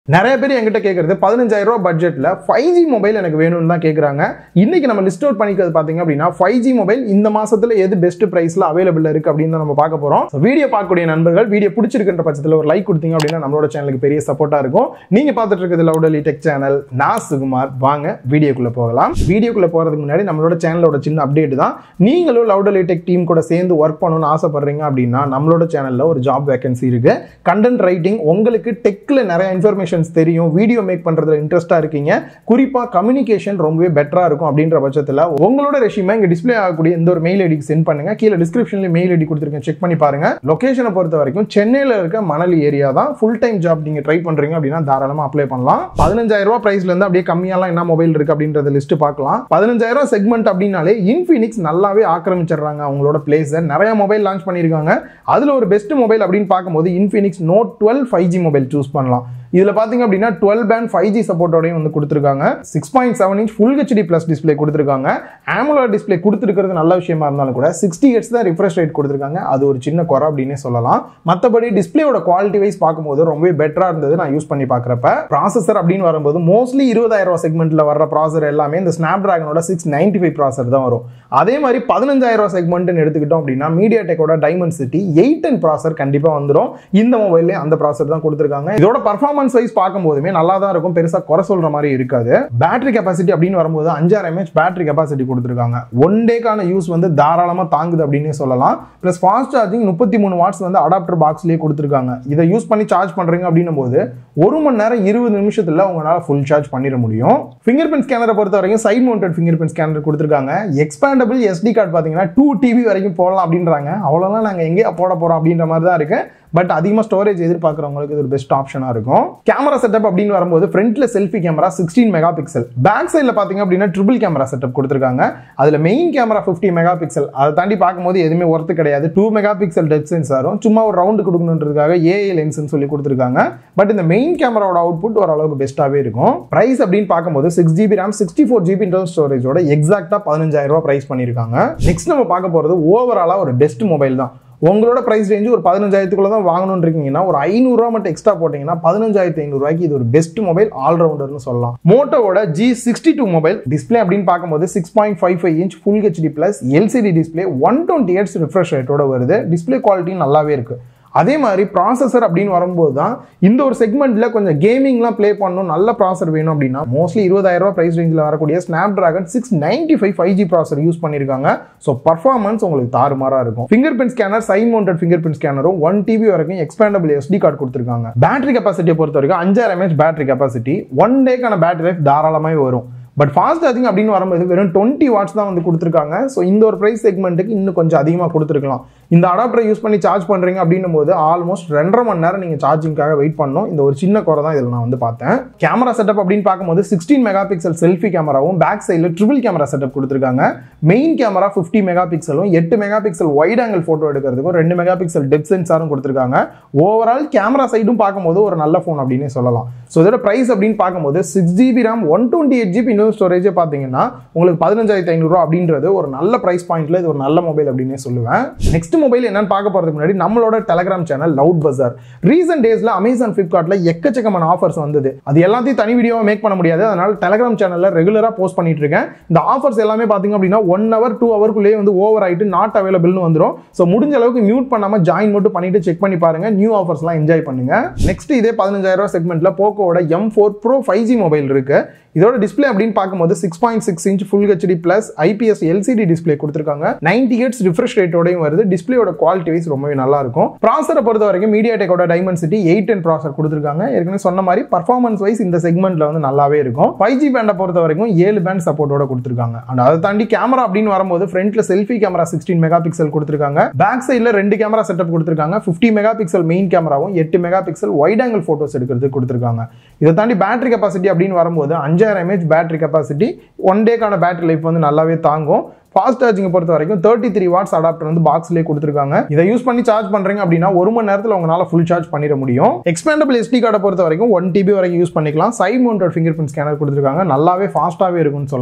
நிறைய பேர் என்கிட்ட கேட்கறது பதினஞ்சாயிரம் ரூபாய் பட்ஜெட்ல ஃபைவ் ஜி மொபைல் எனக்கு வேணும்னு தான் கேட்குறாங்க இன்னைக்கு நம்ம லிஸ்ட் அவுட் பண்ணிக்கிறது பார்த்தீங்க அப்படின்னா ஃபைவ் ஜி மொபைல் இந்த மாசத்துல எது பெஸ்ட் பிரைஸ்ல அவைலபிள் இருக்கு அப்படின்னு தான் நம்ம பார்க்க போறோம் வீடியோ பார்க்கக்கூடிய நண்பர்கள் வீடியோ பிடிச்சிருக்கின்ற பட்சத்தில் ஒரு லைக் கொடுத்தீங்க அப்படின்னா நம்மளோட சேனலுக்கு பெரிய சப்போர்ட்டா இருக்கும் நீங்க பார்த்துட்டு இருக்கிறது லவுடலி டெக் சேனல் நான் சுகுமார் வாங்க வீடியோக்குள்ள போகலாம் வீடியோக்குள்ள போறதுக்கு முன்னாடி நம்மளோட சேனலோட சின்ன அப்டேட் தான் நீங்களும் லவுடலி டெக் டீம் கூட சேர்ந்து ஒர்க் பண்ணணும்னு ஆசைப்படுறீங்க அப்படின்னா நம்மளோட சேனல்ல ஒரு ஜாப் வேகன்சி இருக்கு கண்டென்ட் ரைட்டிங் உங்களுக்கு டெக்ல நிறைய இன்ஃபர்மேஷன்ஸ் தெரியும் வீடியோ மேக் பண்றதுல இன்ட்ரெஸ்டா இருக்கீங்க குறிப்பா கம்யூனிகேஷன் ரொம்பவே பெட்டரா இருக்கும் அப்படின்ற பட்சத்தில் உங்களோட ரெஷ்யூமை இங்க டிஸ்ப்ளே ஆகக்கூடிய இந்த ஒரு மெயில் ஐடிக்கு சென்ட் பண்ணுங்க கீழே டிஸ்கிரிப்ஷன்ல மெயில் ஐடி கொடுத்துருக்கேன் செக் பண்ணி பாருங்க லொகேஷனை பொறுத்த வரைக்கும் சென்னையில இருக்க மணலி ஏரியா தான் ஃபுல் டைம் ஜாப் நீங்க ட்ரை பண்றீங்க அப்படின்னா தாராளமா அப்ளை பண்ணலாம் பதினஞ்சாயிரம் ரூபாய் பிரைஸ்ல இருந்து அப்படியே கம்மியாலாம் என்ன மொபைல் இருக்கு அப்படின்றத லிஸ்ட் பார்க்கலாம் பதினஞ்சாயிரம் செக்மெண்ட் அப்படின்னாலே இன்ஃபினிக்ஸ் நல்லாவே ஆக்கிரமிச்சிடுறாங்க அவங்களோட பிளேஸை நிறைய மொபைல் லான்ச் பண்ணியிருக்காங்க அதுல ஒரு பெஸ்ட் மொபைல் அப்படின்னு பார்க்கும்போது Infinix Note twelve five G mobile choose பண்ணலாம் இதுல பாத்தீங்க அப்படின்னா டுவெல் பேண்ட் ஃபைவ் ஜி சப்போர்ட்டோடையும் வந்து கொடுத்துருக்காங்க six point seven inch full HD plus display கொடுத்துருக்காங்க ஆமுலர் டிஸ்பிளே கொடுத்துருக்கிறது நல்ல விஷயமா இருந்தாலும் கூட சிக்ஸ்டி ஹெட்ஸ் தான் ரிஃப்ரெஷ் ரேட் கொடுத்துருக்காங்க அது ஒரு சின்ன குறை அப்படின்னே சொல்லலாம் மற்றபடி டிஸ்பிளேயோட குவாலிட்டி வைஸ் பார்க்கும்போது ரொம்பவே பெட்டரா இருந்தது நான் யூஸ் பண்ணி பார்க்குறப்ப ப்ராசஸர் அப்படின்னு வரும்போது மோஸ்ட்லி இருபதாயிரம் ரூபாய் செக்மெண்ட்ல வர ப்ராசர் எல்லாமே இந்த ஸ்னாப் டிராகனோட சிக்ஸ் நைன்டி ஃபைவ் ப்ராசர் தான் வரும் அதே மாதிரி பதினஞ்சாயிரம் ரூபாய் செக்மெண்ட்னு எடுத்துக்கிட்டோம் அப்படின்னா மீடியா டெக்கோட Dimensity eight and processor கண்டிப்பாக வந்துடும் இந்த மொபைல்லே அந்த ப்ராசர் தான் கொடுத்துருக்காங்க இதோட பர்ஃபார்மன்ஸ் வைஸ் பார்க்கும்போதுமே நல்லா தான் இருக்கும் பெருசாக குறை சொல்ற மாதிரி இருக்காது பேட்டரி கெப்பாசிட்டி அப்படின்னு வரும்போது அஞ்சாயிரம் எம்ஏஹெச் பேட்டரி கெப்பாசிட்டி கொடுத்துருக்காங்க ஒன் டேக்கான யூஸ் வந்து தாராளமாக தாங்குது அப்படின்னு சொல்லலாம் ப்ளஸ் ஃபாஸ்ட் சார்ஜிங் முப்பத்தி மூணு வாட்ஸ் வந்து அடாப்டர் பாக்ஸ்லேயே கொடுத்துருக்காங்க இதை யூஸ் பண்ணி சார்ஜ் பண்ணுறீங்க அப்படின்னும் போது ஒரு மணி நேரம் இருபது நிமிஷத்தில் உங்களால் ஃபுல் சார்ஜ் பண்ணிட முடியும் ஃபிங்கர் பிரிண்ட் ஸ்கேனரை பொறுத்த வரைக்கும் side mounted fingerprint scanner கொடுத்துருக்காங்க எக்ஸ்பேண்டபிள் எஸ்டி கார்டு பார்த்தீங்கன்னா டூ டிபி வரைக்கும் போடலாம் அப்படின்றாங்க அவ்வளோலாம் நாங்கள் எங்கே போட போகிறோம் அப்படின்ற மாதிரி தான் இருக்கு பட் அதிகமாக ஸ்டோரேஜ் எதிர்பார்க்குறவங்களுக்கு இது ஒரு பெஸ்ட் ஆப்ஷனாக இருக்கும் கேமரா செட்டப் அப்படின்னு வரும்போது ஃப்ரண்ட்ல selfie camera sixteen megapixel back சைடில் பார்த்தீங்க அப்படின்னா ட்ரிபிள் கேமரா செட்டப் கொடுத்துருக்காங்க அதில் main camera fifty megapixel அதை தாண்டி பார்க்கும்போது எதுவுமே ஒர்த்து கிடையாது டூ மெகா பிக்சல் டெப் சென்சாரும் சும்மா ஒரு ரவுண்டு கொடுக்கணுன்றதுக்காக ஏஐ லென்ஸ்னு சொல்லி கொடுத்துருக்காங்க பட் இந்த மெயின் கேமராவோட அவுட்புட் ஓரளவுக்கு பெஸ்ட்டாகவே இருக்கும் ப்ரைஸ் அப்படின்னு பார்க்கும்போது six GB RAM sixty four GB internal ஸ்டோரேஜோட எக்ஸாக்டாக பதினஞ்சாயிரம் ரூபாய் ப்ரைஸ் பண்ணியிருக்காங்க நெக்ஸ்ட் நம்ம பார்க்க போகிறது ஓவராலாக ஒரு பெஸ்ட் மொபைல் தான் உங்களோட ப்ரைஸ் ரேஞ்சு ஒரு பதினஞ்சாயிரத்துக்குள்ள தான் வாங்கணும்னு இருக்கீங்கன்னா ஒரு ஐநூறுரூவா மட்டும் எக்ஸ்ட்ரா போட்டிங்கன்னா பதினஞ்சாயிரத்தி ஐநூறுரூவாய்க்கு இது ஒரு பெஸ்ட் மொபைல் ஆல்ரவுண்டர்னு சொல்லலாம் மோட்டோவோட G sixty two mobile display அப்படின்னு பார்க்கும்போது six point five five inch full HD plus LCD display one twenty hertz refresh ரேட்டோட வருது டிஸ்பிளே குவாலிட்டியும் நல்லாவே இருக்கு அதே மாதிரி ப்ராசஸர் அப்படின்னு வரும்போது தான் இந்த ஒரு செக்மெண்ட்ல கொஞ்சம் கேமிங்லாம் ப்ளே பண்ணணும் நல்ல ப்ராசர் வேணும் அப்படின்னா மோஸ்ட்லி இருபதாயிரம் ரூபாய் ப்ரைஸ் ரேஞ்சில் வரக்கூடிய Snapdragon six ninety five five G processor use பண்ணியிருக்காங்க ஸோ பர்ஃபார்மன்ஸ் உங்களுக்கு தாறுமாறாக இருக்கும் fingerprint scanner side mounted fingerprint ஸ்கேனரும் ஒன் டிபி வரைக்கும் எக்ஸ்பேண்டபிள் எஸ்டி கார்டு கொடுத்துருக்காங்க பேட்டரி கெப்பாசிட்டியை பொறுத்த வரைக்கும் அஞ்சாயிரம் எம்ஏஹெச் பேட்டரி கெப்பாசிட்டி ஒன் டேக்கான பேட்டரி லைஃப் தாராளமாகவே வரும் பட் ஃபாஸ்ட் சார்ஜிங் அப்படின்னு வரும்போது வெறும் டுவெண்ட்டி வாட்ஸ் தான் வந்து கொடுத்துருக்காங்க ஸோ இந்த ஒரு ப்ரைஸ் செக்மெண்ட்டுக்கு இன்னும் கொஞ்சம் அதிகமாக கொடுத்துருக்கலாம் இந்த அடாப்டரை யூஸ் பண்ணி சார்ஜ் பண்ணுறீங்க அப்படின்னும் போது ஆல்மோஸ்ட் ரெண்டரை மணி நேரம் நீங்கள் சார்ஜிங்காக வெயிட் பண்ணணும் இந்த ஒரு சின்ன குறை தான் இதில் நான் வந்து பார்த்தேன் கேமரா செட்டப் அப்படின்னு பார்க்கும்போது சிக்ஸ்டீன் மெகா பிக்சல் செல்ஃபி கேமராவும் பேக் சைடில் ட்ரிபிள் கேமரா செட்டப் கொடுத்துருக்காங்க மெயின் கேமரா ஃபிஃப்டி மெகா பிக்சலும் எட்டு megapixel wide angle photo எடுக்கிறதுக்கும் ரெண்டு மெகா பிக்சல் டெப் சென்சாரும் கொடுத்துருக்காங்க ஓவரால் கேமரா சைடும் பார்க்கும்போது ஒரு நல்ல ஃபோன் அப்படின்னு சொல்லலாம் ஸோ இதோட ப்ரைஸ் அப்படின்னு பார்க்கும்போது six GB RAM one twenty eight GB இன்னும் ஸ்டோரேஜே பார்த்தீங்கன்னா உங்களுக்கு பதினஞ்சாயிரத்தி ஐநூறுரூவா அப்படின்றது ஒரு நல்ல ப்ரைஸ் பாயிண்ட்ல இது ஒரு நல்ல மொபைல் அப்படின்னே சொல்லுவேன் நெக்ஸ்ட் மொபைல் என்னன்னு பார்க்க போகிறதுக்கு முன்னாடி நம்மளோட Telegram channel loud Bazaar recent டேஸ்ல அமேசான் ஃபிளிப்கார்ட்ல எக்கச்சக்கமான ஆஃபர்ஸ் வந்தது அது எல்லாத்தையும் தனி வீடியோவாக மேக் பண்ண முடியாது அதனால டெலகிராம் சேனல்ல ரெகுலராக போஸ்ட் பண்ணிட்டு இருக்கேன் இந்த ஆஃபர்ஸ் எல்லாமே பார்த்தீங்க அப்படின்னா ஒன் ஹவர் டூ ஹவருக்குள்ளேயே வந்து ஓவர் ஆயிட்டு நாட் அவைலபிள்னு வந்துடும் ஸோ முடிஞ்ச அளவுக்கு மியூட் பண்ணாம ஜாயின் மட்டும் பண்ணிட்டு செக் பண்ணி பாருங்க நியூ ஆஃபர்ஸ்லாம் என்ஜாய் பண்ணுங்க நெக்ஸ்ட் இதே பதினஞ்சாயிரம் ரூபாய் செக்மெண்ட்ல போக்கோட M four pro five G mobile இருக்கு இதோட டிஸ்பிளே அப்படின்னு பார்க்கும்போது six point six inch full HD plus IPS LCD display கொடுத்துருக்காங்க நைன்டி ஹெட்ஸ் ரிஃப்ரெஷ் ரேட்டோடையும் வருது டிஸ்பிளேயோட குவாலிட்டி வைஸ் ரொம்பவே நல்லா இருக்கும் ப்ராசரை பொறுத்த வரைக்கும் மீடியா டெக்கோட Dimensity eight ten processor கொடுத்துருக்காங்க ஏற்கனவே சொன்ன மாதிரி பர்ஃபார்மன்ஸ் வைஸ் இந்த செக்மெண்ட்ல வந்து நல்லாவே இருக்கும் ஃபைவ் ஜி பேண்டை பொறுத்த வரைக்கும் ஏழு பேண்ட் சப்போர்ட்டோட கொடுத்துருக்காங்க அண்ட் அதை தாண்டி கேமரா அப்படின்னு வரும்போது ஃப்ரண்ட்ல selfie camera sixteen megapixel கொடுத்துருக்காங்க பேக் சைடில் ரெண்டு கேமரா செட்டப் கொடுத்துருக்காங்க ஃபிஃப்டி மெகா பிக்சல் மெயின் கேமராவும் எட்டு megapixel wide angle photos எடுக்கிறதுக்கு கொடுத்துருக்காங்க இதை தாண்டி பேட்டரி கெப்பாசிட்டி அப்படின்னு வரும்போது அஞ்சாயிரம் எம்ஏஹெச் பேட்டரி கெப்பாசிட்டி ஒன் டேக்கான பேட்டரி லைஃப் வந்து நல்லாவே தாங்கும் ஃபாஸ்ட் சார்ஜிங் பொறுத்த வரைக்கும் தேர்ட்டி த்ரீ வாட்ஸ் அடாப்டர் வந்து பாக்ஸ்லேயே கொடுத்துருக்காங்க இதை யூஸ் பண்ணி சார்ஜ் பண்றீங்க அப்படின்னா ஒரு மணி நேரத்தில் உங்களால் ஃபுல் சார்ஜ் பண்ணிட முடியும் எக்ஸ்பேண்டபிள் எஸ்டி கார்டை பொறுத்த வரைக்கும் ஒன் டிபி வரைக்கும் யூஸ் பண்ணிக்கலாம் side mounted fingerprint scanner கொடுத்துருக்காங்க நல்லாவே ஃபாஸ்ட்டாகவே இருக்கும்னு சொல்லலாம்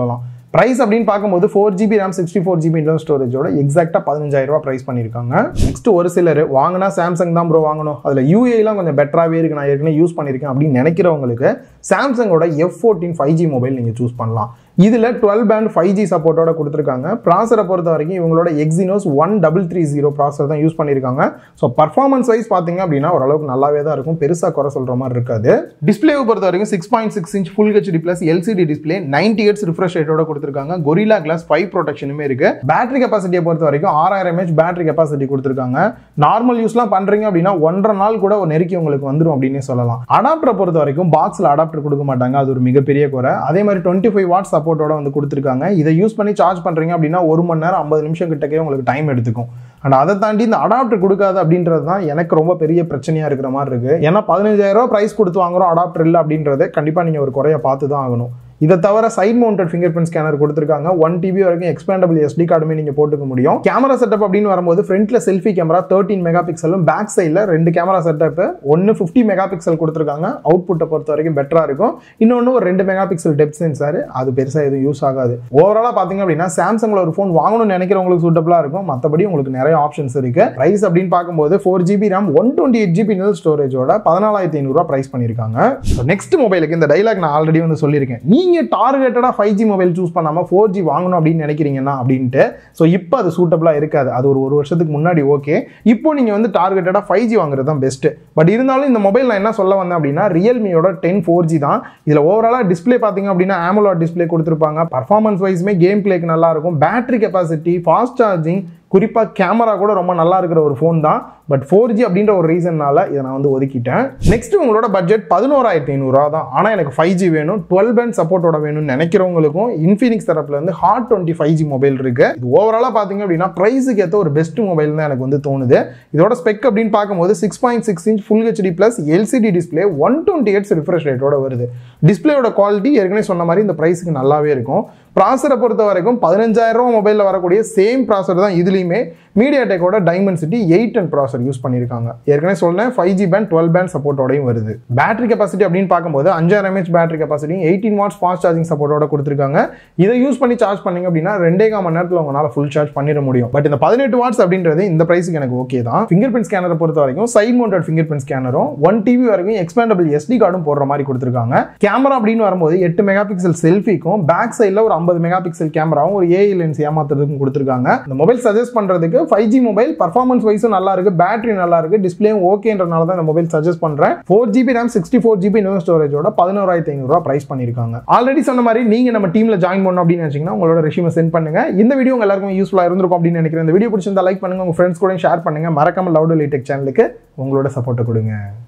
பிரைஸ் அப்படின்னு பார்க்கும்போது four GB RAM sixty four GB internal ஸ்டோரேஜோட எக்ஸாக்டாக பதினஞ்சாயிரம் ரூபாய் ப்ரைஸ் பண்ணியிருக்காங்க நெக்ஸ்ட் ஒரு சிலர் வாங்கினா சாம்சங் தான் ப்ரோ வாங்கணும் அதில் யூஏலாம் கொஞ்சம் பெட்டராகவே இருக்கு நான் ஏற்கனவே யூஸ் பண்ணியிருக்கேன் அப்படின்னு நினைக்கிறவங்களுக்கு சாம்சங்கோட F fourteen five G mobile நீங்கள் சூஸ் பண்ணலாம் இதில் டுவெல் பேண்ட் ஃபைவ் ஜி சப்போர்ட்டோட கொடுத்துருக்காங்க ப்ராசரை பொறுத்த வரைக்கும் இவங்களோட Exynos one double three zero processor தான் யூஸ் பண்ணியிருக்காங்க ஸோ பர்ஃபார்மன்ஸ் வைஸ் பார்த்தீங்க அப்படின்னா ஓரளவுக்கு நல்லாவே தான் இருக்கும் பெருசாக குறை சொல்கிற மாதிரி இருக்காது டிஸ்பிளேவை பொறுத்த வரைக்கும் six point six inch full HD plus LCD display ninety hertz refresh ரேட்டோட கொடுத்துருக்காங்க கொரிலா கிளாஸ் ஃபைவ் ப்ரொடெக்ஷனுமே இருக்கு பேட்டரி கெப்பாசிட்டியை பொறுத்த வரைக்கும் ஆறாயிரம் எம்ஏஹெச் பேட்டரி கெப்பாசிட்டி கொடுத்துருக்காங்க நார்மல் யூஸ்லாம் பண்றீங்க அப்படின்னா ஒன்றரை நாள் கூட ஒரு நெருக்கி உங்களுக்கு வந்துடும் அப்படின்னே சொல்லலாம் அடாப்டரை பொறுத்த வரைக்கும் பாக்ஸில் அடாப்டர் கொடுக்க மாட்டாங்க அது ஒரு மிகப்பெரிய குறை அதே மாதிரி டுவெண்ட்டி ஃபைவ் வாட் சப்போர்ட்டோட வந்து கொடுத்துருக்காங்க இதை யூஸ் பண்ணி சார்ஜ் பண்றீங்க அப்படின்னா ஒரு மணி நேரம் ஐம்பது நிமிஷம் கிட்டக்கே உங்களுக்கு டைம் எடுத்துக்கும் அண்ட் அதை தாண்டி இந்த அடாப்டர் கொடுக்காது அப்படின்றது தான் எனக்கு ரொம்ப பெரிய பிரச்சனையா இருக்கிற மாதிரி இருக்கு ஏன்னா பதினஞ்சாயிரம் ரூபாய் பிரைஸ் கொடுத்து வாங்குறோம் அடாப்டர் இல்லை அப்படின்றது கண்டிப்பா நீங்க ஒரு குறைய பார்த்து தான் ஆகணும் இதை தவிர side mounted fingerprint scanner கொடுத்துருக்காங்க ஒன் டிபி வரைக்கும் எக்ஸ்பேண்டபிள் எஸ்டி கார்டுமே நீங்க போட்டுக்க முடியும் கேமரா செட்டப் அப்படின்னு வரும்போது ஃப்ரண்ட்ல செல்ஃபி கேமரா தேர்ட்டின் மெகா பிக்சலும் பேக் சைடில் ரெண்டு கேமரா செட்டப் ஒன்று ஃபிஃப்டி மெகா பிக்சல் கொடுத்துருக்காங்க அவுட்புட்டை பொறுத்த வரைக்கும் பெட்டரா இருக்கும் இன்னொன்று ஒரு ரெண்டு மெகா பிக்சல் டெப் சென்சார் அது பெருசாக எதுவும் யூஸ் ஆகாது ஓவராலாக பார்த்தீங்க அப்படின்னா சாம்சங்ல ஒரு ஃபோன் வாங்கணும்னு நினைக்கிறவங்களுக்கு சூட்டபிளாக இருக்கும் மற்றபடி உங்களுக்கு நிறைய ஆப்ஷன்ஸ் இருக்கு பிரைஸ் அப்படின்னு பார்க்கும்போது four GB RAM one twenty eight GB internal ஸ்டோரேஜோட பதினாலாயிரத்தி ஐநூறுரூவா ப்ரைஸ் பண்ணியிருக்காங்க நெக்ஸ்ட் மொபைலுக்கு இந்த டைலாக் நான் ஆல்ரெடி வந்து சொல்லியிருக்கேன் நீங்க டார்கெட்டடாக ஃபைவ் ஜி மொபைல் சூஸ் பண்ணாமல் ஃபோர் ஜி வாங்கணும் அப்படின்னு நினைக்கிறீங்கன்னா அப்படின்ட்டு ஸோ இப்போ அது சூட்டபிளாக இருக்காது அது ஒரு ஒரு வருஷத்துக்கு முன்னாடி ஓகே இப்போ நீங்கள் வந்து டார்கெட்டடாக ஃபைவ் ஜி வாங்குறது தான் பெஸ்ட்டு பட் இருந்தாலும் இந்த மொபைல் நான் என்ன சொல்ல வந்தேன் அப்படின்னா ரியல்மியோட டென் ஃபோர் ஜி தான் இதில் ஓவராலாக டிஸ்பிளே பார்த்தீங்க அப்படின்னா ஆமலோட் டிஸ்பிளே கொடுத்துருப்பாங்க பர்ஃபார்மன்ஸ் வைஸுமே கேம் பிளேக்கு நல்லா இருக்கும் பேட்டரி கெப்பாசிட்டி ஃபாஸ்ட் சார்ஜிங் குறிப்பாக கேமரா கூட ரொம்ப நல்லா இருக்கிற ஒரு ஃபோன் தான் பட் ஃபோர் ஜி அப்படின்ற ஒரு ரீசன்னால இதை நான் வந்து ஒதுக்கிட்டேன் நெக்ஸ்ட் உங்களோட பட்ஜெட் பதினோராயிரத்தி ஐநூறுரூவா தான் ஆனால் எனக்கு ஃபைவ் ஜி வேணும் டுவெல் பேண்ட் சப்போர்ட்டோட வேணும்னு நினைக்கிறவங்களுக்கும் இன்ஃபினிக்ஸ் தரப்புல இருந்து hot twenty five G mobile இருக்கு இது ஓவராலாக பார்த்தீங்க அப்படின்னா ப்ரைஸுக்கு ஏற்ற ஒரு பெஸ்ட் மொபைல் தான் எனக்கு வந்து தோணுது இதோட ஸ்பெக் அப்படின்னு பார்க்கும்போது six point six inch full HD plus LCD display one twenty hertz refresh ரேட்டோட வருது டிஸ்பிளேயோட குவாலிட்டி ஏற்கனவே சொன்ன மாதிரி இந்த ப்ரைஸுக்கு நல்லாவே இருக்கும் ப்ராசரை பொறுத்த வரைக்கும் பதினஞ்சாயிரம் ரூபா மொபைலில் வரக்கூடிய சேம் ப்ராசர் தான் இதுலேயுமே மீடியா டெக்கோட Dimensity eight and processor use பண்ணியிருக்காங்க ஏற்கனவே சொன்னேன் five G band dual band சப்போர்ட்டோடையும் வருது பேட்டரி கெப்பாசிட்டி அப்படின்னு பார்க்கும்போது அஞ்சாயிரம் mAh battery capacity eighteen watts fast charging சப்போர்ட்டோட கொடுத்துருக்காங்க இதை யூஸ் பண்ணி சார்ஜ் பண்ணீங்க அப்படின்னா ரெண்டே கால் மணி நேரத்தில் உங்களால் ஃபுல் சார்ஜ் பண்ணிட முடியும் பட் இந்த பதினெட்டு வாட்ஸ் அப்படின்றது இந்த ப்ரைஸுக்கு எனக்கு ஓகே தான் ஃபிங்கர் பிரிண்ட் ஸ்கேனரை பொறுத்த வரைக்கும் சைட் மவுண்டட் ஃபிங்கர் பிரிண்ட் ஸ்கேனரும் ஒன் டிவி வரைக்கும் எக்ஸ்பேண்டபிள் எஸ்டி கார்டும் போடுற மாதிரி கொடுத்துருக்காங்க கேமரா அப்படின்னு வரும்போது எட்டு மெகா பிக்சல் செல்ஃபிக்கும் பேக் சைடில் ஒரு ஐம்பது மெகா பிக்சல் கேமராவும் ஒரு ஏஐ லென்ஸ் ஏமாத்துறதுக்கும் கொடுத்துருக்காங்க இந்த மொபைல் சஜஸ்ட் பண்றதுக்கு ஃபைவ் ஜி மொபைல் பர்ஃபார்மன்ஸ் வைஸும் நல்லா இருக்கு பேட்டரி நல்லா இருக்கு டிஸ்பிளேயும் ஓகேன்றனால தான் இந்த மொபைல் சஜஸ்ட் பண்றேன் four GB RAM sixty four GB internal ஸ்டோரேஜோட பதினோராயிரத்தி ஐநூறுரூவா பிரைஸ் பண்ணியிருக்காங்க ஆல்ரெடி சொன்ன மாதிரி நீங்க நம்ம டீம்ல ஜாயின் பண்ணணும் அப்படின்னு நினைச்சீங்கன்னா உங்களோட ரெஷ்யூமை சென்ட் பண்ணுங்க இந்த வீடியோ உங்க எல்லாருக்கும் யூஸ்ஃபுல்லா இருந்திருக்கும் அப்படின்னு நினைக்கிறேன் இந்த வீடியோ பிடிச்சிருந்தா லைக் பண்ணுங்க உங்க ஃப்ரெண்ட்ஸ் கூட ஷேர் பண்ணுங்க மறக்காம லவுட் லைடெக் சேனலுக்கு உங்களோட சப்போர்ட்டை கொடுங்க